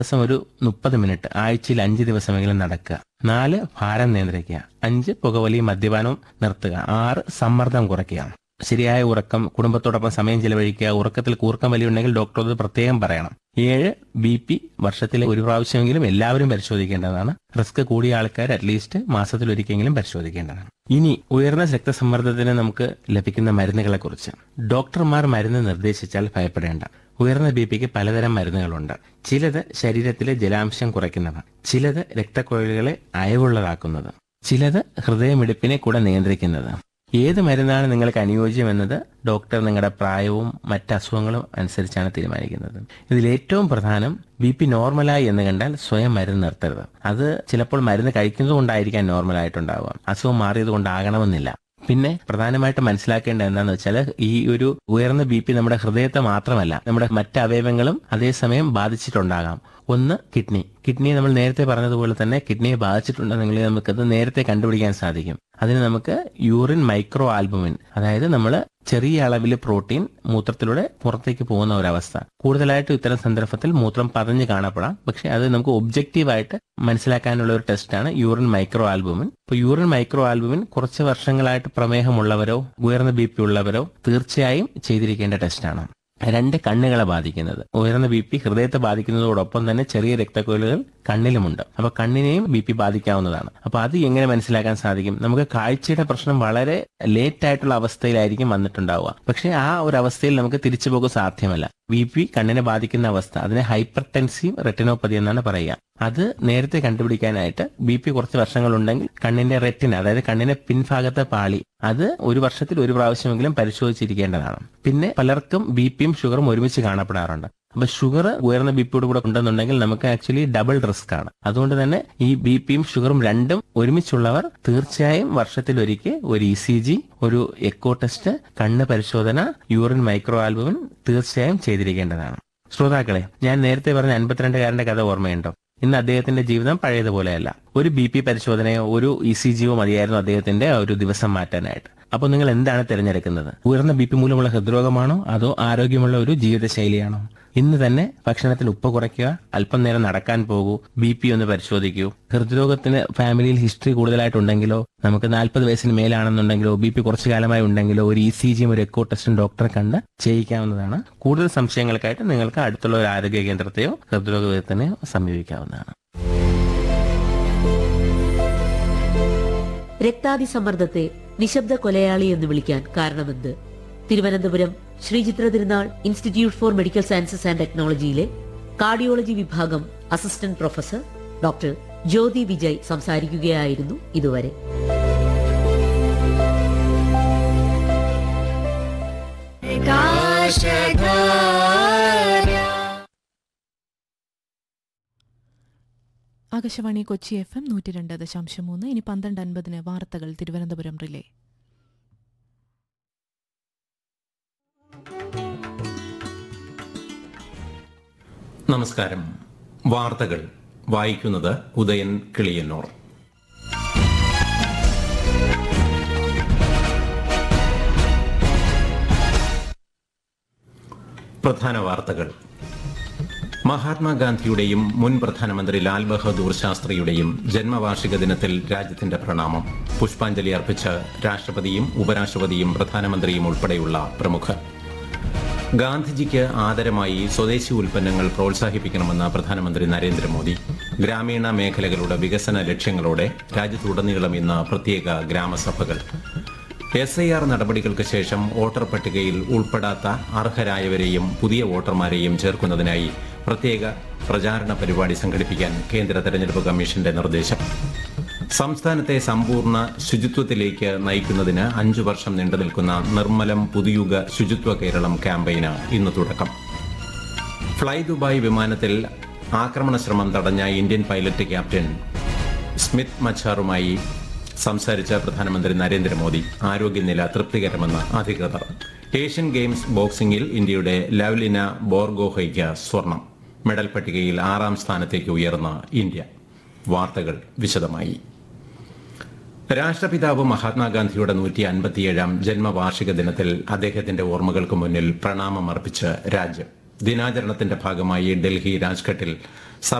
ദിവസം ഒരു മുപ്പത് മിനിറ്റ് ആഴ്ചയിൽ അഞ്ച് ദിവസമെങ്കിലും നടക്കുക നാല് ഭാരം നിയന്ത്രിക്കുക അഞ്ച് പുകവലിയും മദ്യപാനവും നിർത്തുക ആറ് സമ്മർദ്ദം കുറയ്ക്കുക ശരിയായ ഉറക്കം കുടുംബത്തോടൊപ്പം സമയം ചെലവഴിക്കുക ഉറക്കത്തിൽ കൂർക്കം വലിയുണ്ടെങ്കിൽ ഡോക്ടറോട് പ്രത്യേകം പറയണം ഏഴ് ബി പി വർഷത്തിലെ ഒരു പ്രാവശ്യമെങ്കിലും എല്ലാവരും പരിശോധിക്കേണ്ടതാണ് റിസ്ക് കൂടിയ ആൾക്കാർ അറ്റ്ലീസ്റ്റ് മാസത്തിൽ ഒരിക്കലെങ്കിലും പരിശോധിക്കേണ്ടതാണ് ഇനി ഉയർന്ന രക്തസമ്മർദ്ദത്തിന് നമുക്ക് ലഭിക്കുന്ന മരുന്നുകളെ കുറിച്ച് ഡോക്ടർമാർ മരുന്ന് നിർദ്ദേശിച്ചാൽ ഭയപ്പെടേണ്ട ഉയർന്ന ബി പിക്ക് പലതരം മരുന്നുകളുണ്ട് ചിലത് ശരീരത്തിലെ ജലാംശം കുറയ്ക്കുന്നവ ചിലത് രക്തക്കുഴലുകളെ അയവുള്ളതാക്കുന്നത് ചിലത് ഹൃദയമിടിപ്പിനെ കൂടെ നിയന്ത്രിക്കുന്നത് ഏത് മരുന്നാണ് നിങ്ങൾക്ക് അനുയോജ്യമെന്നത് ഡോക്ടർ നിങ്ങളുടെ പ്രായവും മറ്റ് അസുഖങ്ങളും അനുസരിച്ചാണ് തീരുമാനിക്കുന്നത് ഇതിൽ ഏറ്റവും പ്രധാനം ബി പി നോർമലായി എന്ന് കണ്ടാൽ സ്വയം മരുന്ന് നിർത്തരുത് അത് ചിലപ്പോൾ മരുന്ന് കഴിക്കുന്നതുകൊണ്ടായിരിക്കാം നോർമലായിട്ടുണ്ടാവുക അസുഖം മാറിയത് കൊണ്ടാകണമെന്നില്ല പിന്നെ പ്രധാനമായിട്ട് മനസ്സിലാക്കേണ്ടത് എന്താണെന്ന് വെച്ചാൽ ഈ ഒരു ഉയർന്ന ബി പി നമ്മുടെ ഹൃദയത്തെ മാത്രമല്ല നമ്മുടെ മറ്റ് അവയവങ്ങളും അതേസമയം ബാധിച്ചിട്ടുണ്ടാകാം ഒന്ന് കിഡ്നി കിഡ്നി നമ്മൾ നേരത്തെ പറഞ്ഞതുപോലെ തന്നെ കിഡ്നിയെ ബാധിച്ചിട്ടുണ്ടെങ്കിൽ നമുക്കത് നേരത്തെ കണ്ടുപിടിക്കാൻ സാധിക്കും അതിന് നമുക്ക് യൂറിൻ മൈക്രോ ആൽബുമിൻ അതായത് നമ്മൾ ചെറിയ അളവിൽ പ്രോട്ടീൻ മൂത്രത്തിലൂടെ പുറത്തേക്ക് പോകുന്ന ഒരവസ്ഥ കൂടുതലായിട്ടും ഇത്തരം സന്ദർഭത്തിൽ മൂത്രം പതഞ്ഞ് കാണപ്പെടാം പക്ഷെ അത് നമുക്ക് ഒബ്ജക്റ്റീവായിട്ട് മനസ്സിലാക്കാനുള്ള ഒരു ടെസ്റ്റാണ് യൂറിൻ മൈക്രോ ആൽബുമിൻ ഇപ്പോൾ യൂറിൻ മൈക്രോ ആൽബുമിൻ കുറച്ച് വർഷങ്ങളായിട്ട് പ്രമേഹമുള്ളവരോ ഉയർന്ന ബി പി ഉള്ളവരോ തീർച്ചയായും ചെയ്തിരിക്കേണ്ട ടെസ്റ്റാണ് രണ്ട് കണ്ണുകളെ ബാധിക്കുന്നത് ഉയർന്ന ബി പി ഹൃദയത്തെ ബാധിക്കുന്നതോടൊപ്പം തന്നെ ചെറിയ രക്തക്കുഴലുകൾ കണ്ണിലുമുണ്ട് അപ്പൊ കണ്ണിനെയും ബി പി ബാധിക്കാവുന്നതാണ് അപ്പൊ അത് എങ്ങനെ മനസ്സിലാക്കാൻ സാധിക്കും നമുക്ക് കാഴ്ചയുടെ പ്രശ്നം വളരെ ലേറ്റ് ആയിട്ടുള്ള അവസ്ഥയിലായിരിക്കും വന്നിട്ടുണ്ടാവുക പക്ഷെ ആ ഒരു അവസ്ഥയിൽ നമുക്ക് തിരിച്ചു പോകുക സാധ്യമല്ല ബി പി കണ്ണിനെ ബാധിക്കുന്ന അവസ്ഥ അതിനെ ഹൈപ്പർ ടെൻസീവ് റെറ്റിനോപ്പതി എന്നാണ് പറയുക അത് നേരത്തെ കണ്ടുപിടിക്കാനായിട്ട് ബി പി കുറച്ച് വർഷങ്ങളുണ്ടെങ്കിൽ കണ്ണിന്റെ റെറ്റിന അതായത് കണ്ണിന്റെ പിൻഭാഗത്തെ പാളി അത് ഒരു വർഷത്തിൽ ഒരു പ്രാവശ്യമെങ്കിലും പരിശോധിച്ചിരിക്കേണ്ടതാണ് പിന്നെ പലർക്കും ബി പിയും ഷുഗറും ഒരുമിച്ച് കാണപ്പെടാറുണ്ട് അപ്പൊ ഷുഗർ ഉയർന്ന ബി പിയോട് കൂടെ ഉണ്ടെന്നുണ്ടെങ്കിൽ നമുക്ക് ആക്ച്വലി ഡബിൾ റിസ്ക് ആണ് അതുകൊണ്ട് തന്നെ ഈ ബി പിയും ഷുഗറും രണ്ടും ഒരുമിച്ചുള്ളവർ തീർച്ചയായും വർഷത്തിൽ ഒരിക്കൽ ഒരു ഇ സി ജി ഒരു എക്കോ ടെസ്റ്റ് കണ്ണ് പരിശോധന യൂറിൻ മൈക്രോ ആൽബുമിൻ തീർച്ചയായും ചെയ്തിരിക്കേണ്ടതാണ് ശ്രോതാക്കളെ ഞാൻ നേരത്തെ പറഞ്ഞ അൻപത്തിരണ്ടുകാരന്റെ കഥ ഓർമ്മയുണ്ടോ ഇന്ന് അദ്ദേഹത്തിന്റെ ജീവിതം പഴയതുപോലെയല്ല ഒരു ബി പി പരിശോധനയോ ഒരു ഇ സി ജിയോ മതിയായിരുന്നു അദ്ദേഹത്തിന്റെ ഒരു ദിവസം മാറ്റാനായിട്ട് അപ്പോൾ നിങ്ങൾ എന്താണ് തിരഞ്ഞെടുക്കുന്നത് ഉയർന്ന ബി പി മൂലമുള്ള ഹൃദ്രോഗമാണോ അതോ ആരോഗ്യമുള്ള ഒരു ജീവിതശൈലിയാണോ ഇന്ന് തന്നെ ഭക്ഷണത്തിൽ ഉപ്പ് കുറയ്ക്കുക അല്പം നേരം നടക്കാൻ പോകൂ ബി പി ഒന്ന് പരിശോധിക്കൂ ഹൃദ്രോഗത്തിന് ഫാമിലിയിൽ ഹിസ്റ്ററി കൂടുതലായിട്ടുണ്ടെങ്കിലോ നമുക്ക് നാൽപ്പത് വയസ്സിന് മേലാണെന്നുണ്ടെങ്കിലോ ബി പി കുറച്ചു കാലമായി ഉണ്ടെങ്കിലോ ഒരു ഇ സി ജിയും ഒരു എക്കോ ടെസ്റ്റും ഡോക്ടറെ കണ്ട് ചെയ്യിക്കാവുന്നതാണ് കൂടുതൽ സംശയങ്ങൾക്കായിട്ട് നിങ്ങൾക്ക് അടുത്തുള്ള ഒരു ആരോഗ്യ കേന്ദ്രത്തെയോ ഹൃദ്രോഗ വിദഗ്ധനെയോ സമീപിക്കാവുന്നതാണ് രക്താതിസമ്മർദ്ദത്തെ നിശബ്ദ കൊലയാളി എന്ന് വിളിക്കാൻ കാരണമെന്ത് Thiruvananthapuram Sree Chitra Thirunal institute for medical sciences and ടെക്നോളജിയിലെ കാർഡിയോളജി വിഭാഗം assistant professor doctor Jyothi Vijay സംസാരിക്കുകയായിരുന്നു ഇതുവരെ ആകാശവാണി കൊച്ചി എഫ് എം നൂറ്റി രണ്ട് ദശാംശം മൂന്ന് ഇനി പന്ത്രണ്ട് അൻപതിന് വാർത്തകൾ തിരുവനന്തപുരം റിലേ നമസ്കാരം വാർത്തകൾ വായിക്കുന്നത് ഉദയൻ കിളിയന്നൂർ പ്രധാന വാർത്തകൾ മഹാത്മാഗാന്ധിയുടെയും മുൻ പ്രധാനമന്ത്രി ലാൽ ബഹദൂർ ശാസ്ത്രിയുടെയും ജന്മവാർഷിക ദിനത്തിൽ രാജ്യത്തിന്റെ പ്രണാമം പുഷ്പാഞ്ജലി അർപ്പിച്ച് രാഷ്ട്രപതിയും ഉപരാഷ്ട്രപതിയും പ്രധാനമന്ത്രിയും ഉൾപ്പെടെയുള്ള പ്രമുഖർ ഗാന്ധിജിക്ക് ആദരമായി സ്വദേശി ഉൽപ്പന്നങ്ങൾ പ്രോത്സാഹിപ്പിക്കണമെന്ന് പ്രധാനമന്ത്രി നരേന്ദ്രമോദി ഗ്രാമീണ മേഖലകളുടെ വികസന ലക്ഷ്യങ്ങളോടെ രാജ്യത്തുടനീളം ഇന്ന് പ്രത്യേക ഗ്രാമസഭകൾ എസ് ഐ ആർ നടപടികൾക്ക് ശേഷം വോട്ടർ പട്ടികയിൽ ഉൾപ്പെടാത്ത അർഹരായവരെയും പുതിയ വോട്ടർമാരെയും ചേർക്കുന്നതിനായി പ്രത്യേക പ്രചാരണ പരിപാടി സംഘടിപ്പിക്കാൻ കേന്ദ്ര തെരഞ്ഞെടുപ്പ് കമ്മീഷന്റെ നിർദ്ദേശം സംസ്ഥാനത്തെ സമ്പൂർണ്ണ ശുചിത്വത്തിലേക്ക് നയിക്കുന്നതിന് അഞ്ചു വർഷം നീണ്ടു നിൽക്കുന്ന നിർമ്മലം പുതുയുഗ ശുചിത്വ കേരളം ക്യാമ്പയിന് ഇന്ന് തുടക്കം ഫ്ലൈ ദുബായ് വിമാനത്തിൽ ആക്രമണ ശ്രമം തടഞ്ഞ ഇന്ത്യൻ പൈലറ്റ് ക്യാപ്റ്റൻ സ്മിത്ത് മച്ചാറുമായി സംസാരിച്ച പ്രധാനമന്ത്രി നരേന്ദ്രമോദി ആരോഗ്യനില തൃപ്തികരമെന്ന് അധികൃതർ ഏഷ്യൻ ഗെയിംസ് ബോക്സിംഗിൽ ഇന്ത്യയുടെ ലവ്ലിന ബോർഗോഹയ്ക്ക് സ്വർണം മെഡൽ പട്ടികയിൽ ആറാം സ്ഥാനത്തേക്ക് ഉയർന്ന ഇന്ത്യ വാർത്തകൾ വിശദമായി രാഷ്ട്രപിതാവ് മഹാത്മാഗാന്ധിയുടെ നൂറ്റി അൻപത്തിയേഴാം ജന്മവാർഷിക ദിനത്തിൽ അദ്ദേഹത്തിന്റെ ഓർമ്മകൾക്ക് മുന്നിൽ പ്രണാമം അർപ്പിച്ച് രാജ്യം ദിനാചരണത്തിന്റെ ഭാഗമായി ഡൽഹി രാജ്ഘട്ടിൽ